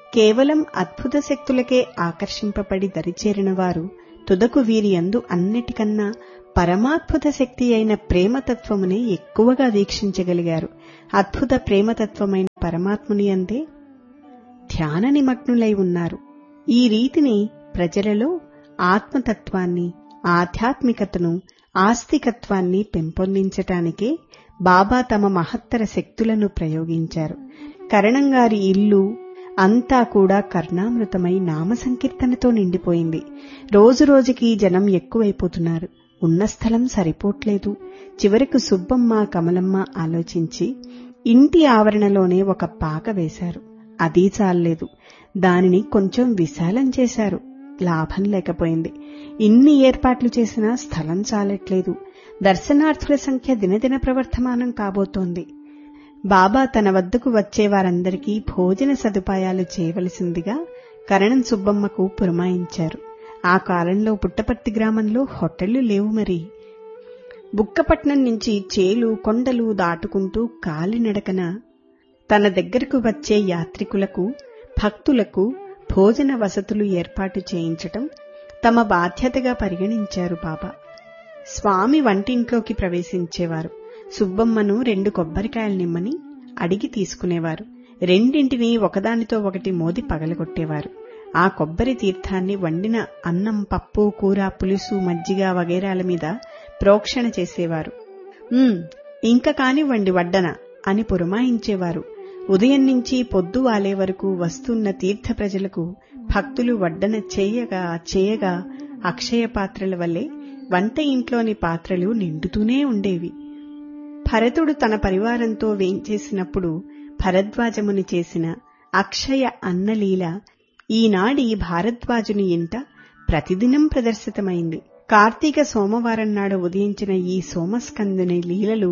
కేవలం అద్భుత శక్తులకే ఆకర్షింపబడి దరిచేరిన వారు తుదకు వీరి యందు అన్నిటికన్నా పరమాద్భుత శక్తి అయిన ప్రేమతత్వమునే ఎక్కువగా వీక్షించగలిగారు అద్భుత ప్రేమతత్వమైన పరమాత్ముని అందే ధ్యాన నిమగ్నులై ఉన్నారు ఈ రీతిని ప్రజలలో ఆత్మతత్వాన్ని ఆధ్యాత్మికతను ఆస్తికత్వాన్ని పెంపొందించటానికే బాబా తమ మహత్తర శక్తులను ప్రయోగించారు కరణంగారి ఇల్లు అంతా కూడా కర్ణామృతమై నామ సంకీర్తనతో నిండిపోయింది రోజురోజుకి జనం ఎక్కువైపోతున్నారు ఉన్న స్థలం సరిపోట్లేదు చివరకు సుబ్బమ్మ కమలమ్మ ఆలోచించి ఇంటి ఆవరణలోనే ఒక పాక వేశారు అదీ చాలలేదు దానిని కొంచెం విశాలం చేశారు లాభం లేకపోయింది ఇన్ని ఏర్పాట్లు చేసినా స్థలం చాలట్లేదు దర్శనార్థుల సంఖ్య దినదిన ప్రవర్తమానం కాబోతోంది బాబా తన వద్దకు వచ్చే వారందరికీ భోజన సదుపాయాలు చేయవలసిందిగా కరణం సుబ్బమ్మకు పురమాయించారు ఆ కాలంలో పుట్టపర్తి గ్రామంలో హోటళ్లు లేవు మరి బుక్కపట్నం నుంచి చేలు కొండలు దాటుకుంటూ కాలినడకన తన దగ్గరకు వచ్చే యాత్రికులకు భక్తులకు భోజన వసతులు ఏర్పాటు చేయించటం తమ బాధ్యతగా పరిగణించారు బాబా స్వామి వంటింట్లోకి ప్రవేశించేవారు సుబ్బమ్మను రెండు కొబ్బరికాయలు నిమ్మని అడిగి తీసుకునేవారు రెండింటినీ ఒకదానితో ఒకటి మోది పగలగొట్టేవారు ఆ కొబ్బరి తీర్థాన్ని వండిన అన్నం పప్పు కూర పులుసు మజ్జిగ వగైరాల మీద ప్రోక్షణ చేసేవారు ఇంక కానివ్వండి వడ్డన అని పురమాయించేవారు ఉదయం నుంచి పొద్దు వాలే వరకు వస్తున్న తీర్థ ప్రజలకు భక్తులు వడ్డన చేయగా చేయగా అక్షయ పాత్రల వల్లే వంట ఇంట్లోని పాత్రలు నిండుతూనే ఉండేవి భరతుడు తన పరివారంతో వేంచేసినప్పుడు భరద్వాజముని చేసిన అక్షయ అన్నలీల ఈనాడి భారద్వాజుని ఇంట ప్రతిదినం ప్రదర్శితమైంది కార్తీక సోమవారం నాడు ఉదయించిన ఈ సోమస్కందుని లీలలు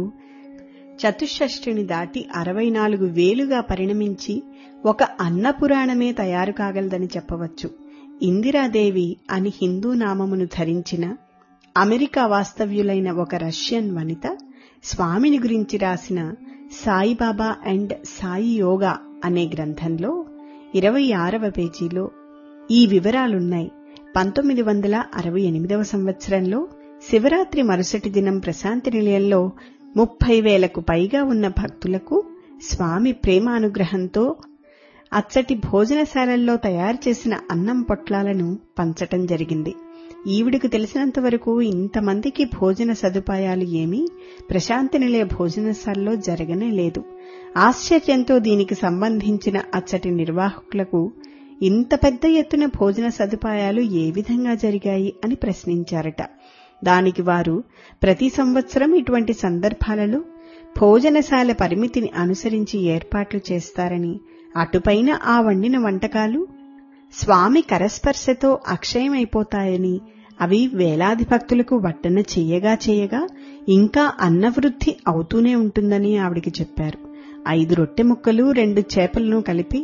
చతుషష్ఠిని దాటి అరవై నాలుగు వేలుగా పరిణమించి ఒక అన్నపురాణమే తయారు కాగలదని చెప్పవచ్చు ఇందిరాదేవి అని హిందూ నామమును ధరించిన అమెరికా వాస్తవ్యులైన ఒక రష్యన్ వనిత స్వామిని గురించి రాసిన సాయిబాబా అండ్ సాయి యోగా అనే గ్రంథంలో ఇరవై ఆరవ పేజీలో ఈ వివరాలున్నాయి పంతొమ్మిది వందల అరవై ఎనిమిదవ సంవత్సరంలో శివరాత్రి మరుసటి దినం ప్రశాంతి నిలయంలో ముప్పై వేలకు పైగా ఉన్న భక్తులకు స్వామి ప్రేమానుగ్రహంతో అచ్చటి భోజనశాలల్లో తయారు చేసిన అన్నం పొట్లాలను పంచటం జరిగింది ఈవిడకు తెలిసినంత వరకు ఇంతమందికి భోజన సదుపాయాలు ఏమీ ప్రశాంతి నిలయ భోజనశాలలో జరగనే లేదు ఆశ్చర్యంతో దీనికి సంబంధించిన అచ్చటి నిర్వాహకులకు ఇంత పెద్ద ఎత్తున భోజన సదుపాయాలు ఏ విధంగా జరిగాయి అని ప్రశ్నించారట దానికి వారు ప్రతి సంవత్సరం ఇటువంటి సందర్భాలలో భోజనశాల పరిమితిని అనుసరించి ఏర్పాట్లు చేస్తారని అటుపైన ఆ వండిన వంటకాలు స్వామి కరస్పర్శతో అక్షయమైపోతాయని అవి వేలాది భక్తులకు వడ్డన చేయగా చేయగా ఇంకా అన్నవృద్ధి అవుతూనే ఉంటుందని ఆవిడికి చెప్పారు ఐదు రొట్టె ముక్కలు రెండు చేపలను కలిపి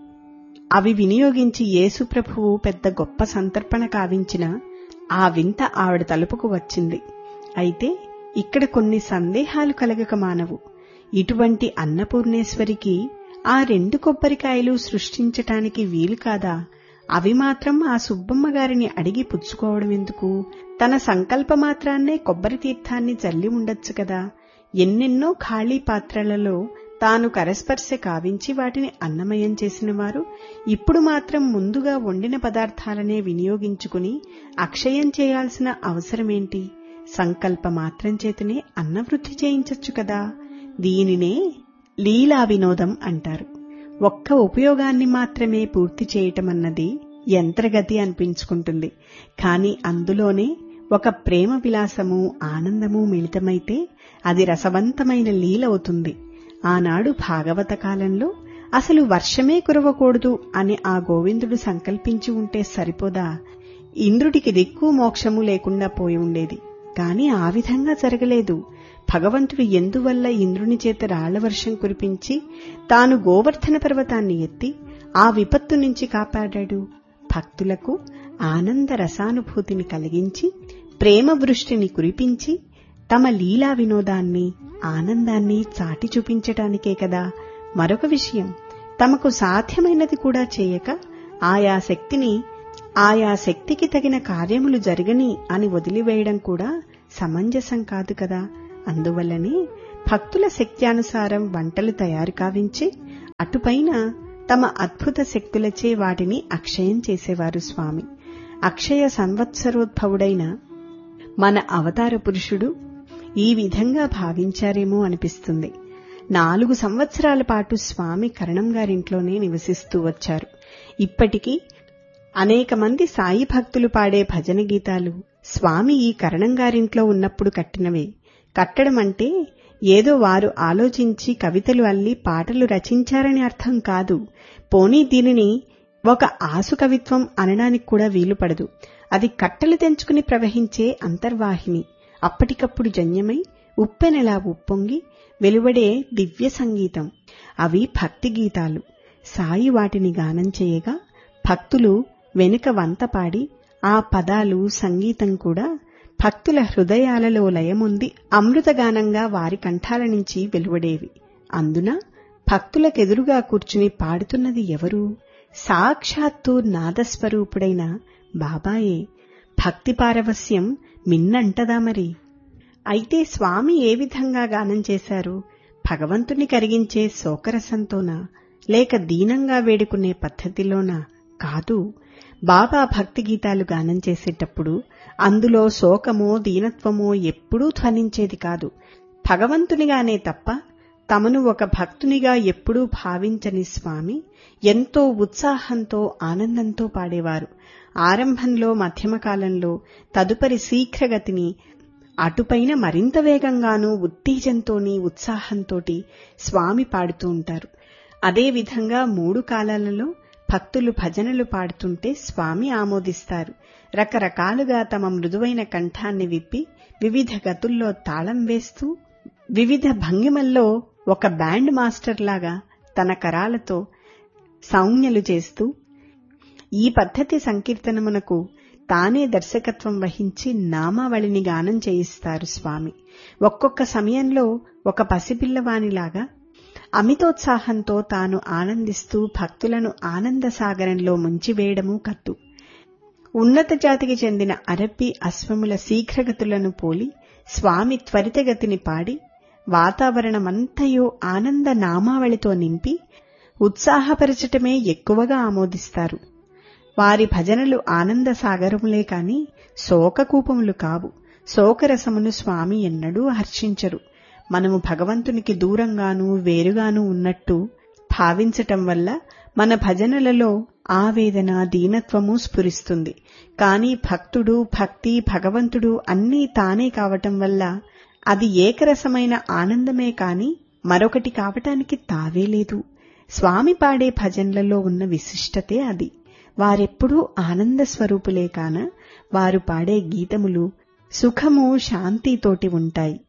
అవి వినియోగించి యేసుప్రభువు పెద్ద గొప్ప సంతర్పణ కావించిన ఆ వింత ఆవిడ తలుపుకు వచ్చింది అయితే ఇక్కడ కొన్ని సందేహాలు కలగక మానవు ఇటువంటి అన్నపూర్ణేశ్వరికి ఆ రెండు కొబ్బరికాయలు సృష్టించటానికి వీలు కాదా అవి మాత్రం ఆ సుబ్బమ్మ గారిని అడిగి పుచ్చుకోవడం ఎందుకు తన సంకల్పమాత్రాన్నే కొబ్బరి తీర్థాన్ని చల్లి ఉండొచ్చు కదా ఎన్నెన్నో ఖాళీ పాత్రలలో తాను కరస్పర్శ కావించి వాటిని అన్నమయం చేసిన వారు ఇప్పుడు మాత్రం ముందుగా వండిన పదార్థాలనే వినియోగించుకుని అక్షయం చేయాల్సిన అవసరమేంటి సంకల్ప మాత్రం చేతనే అన్నవృద్ధి చేయించొచ్చు కదా దీనినే లీలా వినోదం అంటారు ఒక్క ఉపయోగాన్ని మాత్రమే పూర్తి చేయటమన్నది యంత్రగతి అనిపించుకుంటుంది కాని అందులోనే ఒక ప్రేమ విలాసము ఆనందము మిళితమైతే అది రసవంతమైన లీలవుతుంది ఆనాడు భాగవత కాలంలో అసలు వర్షమే కురవకూడదు అని ఆ గోవిందుడు సంకల్పించి ఉంటే సరిపోదా ఇంద్రుడికి దిక్కు మోక్షము లేకుండా పోయి ఉండేది కాని ఆ విధంగా జరగలేదు భగవంతుడు ఎందువల్ల ఇంద్రుని చేత రాళ్ల వర్షం కురిపించి తాను గోవర్ధన పర్వతాన్ని ఎత్తి ఆ విపత్తు నుంచి కాపాడాడు భక్తులకు ఆనంద రసానుభూతిని కలిగించి ప్రేమ వృష్టిని కురిపించి తమ లీలా వినోదాన్ని ఆనందాన్ని చాటి చూపించటానికే కదా మరొక విషయం తమకు సాధ్యమైనది కూడా చేయక ఆయా శక్తిని ఆయా శక్తికి తగిన కార్యములు జరగని అని వదిలివేయడం కూడా సమంజసం కాదు కదా అందువల్లనే భక్తుల శక్త్యానుసారం వంటలు తయారు కావించి అటుపైన తమ అద్భుత శక్తులచే వాటిని అక్షయం చేసేవారు స్వామి అక్షయ సంవత్సరోద్భవుడైన మన అవతార పురుషుడు ఈ విధంగా భావించారేమో అనిపిస్తుంది నాలుగు సంవత్సరాల పాటు స్వామి కరణం గారింట్లోనే నివసిస్తూ వచ్చారు ఇప్పటికీ అనేక మంది సాయి భక్తులు పాడే భజన గీతాలు స్వామి ఈ కరణం గారింట్లో ఉన్నప్పుడు కట్టినవే కట్టడం అంటే ఏదో వారు ఆలోచించి కవితలు అల్లి పాటలు రచించారని అర్థం కాదు పోనీ దీనిని ఒక ఆసు కవిత్వం అనడానికి కూడా వీలు పడదు అది కట్టలు తెంచుకుని ప్రవహించే అంతర్వాహిని అప్పటికప్పుడు జన్యమై ఉప్పెనలా ఉప్పొంగి వెలువడే దివ్య సంగీతం అవి భక్తి గీతాలు సాయి వాటిని గానం చేయగా భక్తులు వెనుక వంత పాడి ఆ పదాలు సంగీతం కూడా భక్తుల హృదయాలలో లయముంది అమృతగానంగా వారి కంఠాల నుంచి వెలువడేవి అందున భక్తులకెదురుగా కూర్చుని పాడుతున్నది ఎవరు సాక్షాత్తు నాదస్వరూపుడైన బాబాయే భక్తి పారవస్యం మిన్నంటదా మరి అయితే స్వామి ఏ విధంగా గానం చేశారు భగవంతుని కరిగించే శోకరసంతోనా లేక దీనంగా వేడుకునే పద్ధతిలోనా కాదు బాబా భక్తి గీతాలు గానం చేసేటప్పుడు అందులో శోకమో దీనత్వమో ఎప్పుడూ ధ్వనించేది కాదు భగవంతునిగానే తప్ప తమను ఒక భక్తునిగా ఎప్పుడూ భావించని స్వామి ఎంతో ఉత్సాహంతో ఆనందంతో పాడేవారు ఆరంభంలో మధ్యమకాలంలో తదుపరి శీఘ్రగతిని అటుపైన మరింత వేగంగానూ ఉత్తేజంతోని ఉత్సాహంతోటి స్వామి పాడుతూ ఉంటారు అదేవిధంగా మూడు కాలాలలో భక్తులు భజనలు పాడుతుంటే స్వామి ఆమోదిస్తారు రకరకాలుగా తమ మృదువైన కంఠాన్ని విప్పి వివిధ గతుల్లో తాళం వేస్తూ వివిధ భంగిమల్లో ఒక బ్యాండ్ మాస్టర్ లాగా తన కరాలతో సౌజ్ఞలు చేస్తూ ఈ పద్ధతి సంకీర్తనమునకు తానే దర్శకత్వం వహించి నామావళిని గానం చేయిస్తారు స్వామి ఒక్కొక్క సమయంలో ఒక పసిపిల్లవానిలాగా అమితోత్సాహంతో తాను ఆనందిస్తూ భక్తులను ఆనంద సాగరంలో ముంచివేయడమూ కద్దు ఉన్నత జాతికి చెందిన అరబ్బీ అశ్వముల శీఘ్రగతులను పోలి స్వామి త్వరితగతిని పాడి వాతావరణమంతయో ఆనంద నామావళితో నింపి ఉత్సాహపరచటమే ఎక్కువగా ఆమోదిస్తారు వారి భజనలు ఆనంద సాగరములే కాని శోకకూపములు కావు శోకరసమును స్వామి ఎన్నడూ హర్షించరు మనము భగవంతునికి దూరంగానూ వేరుగానూ ఉన్నట్టు భావించటం వల్ల మన భజనలలో ఆవేదన దీనత్వము స్ఫురిస్తుంది కాని భక్తుడు భక్తి భగవంతుడు అన్నీ తానే కావటం వల్ల అది ఏకరసమైన ఆనందమే కాని మరొకటి కావటానికి తావే లేదు స్వామి పాడే భజనలలో ఉన్న విశిష్టతే అది వారెప్పుడూ ఆనంద స్వరూపులే కాన వారు పాడే గీతములు సుఖము శాంతితోటి ఉంటాయి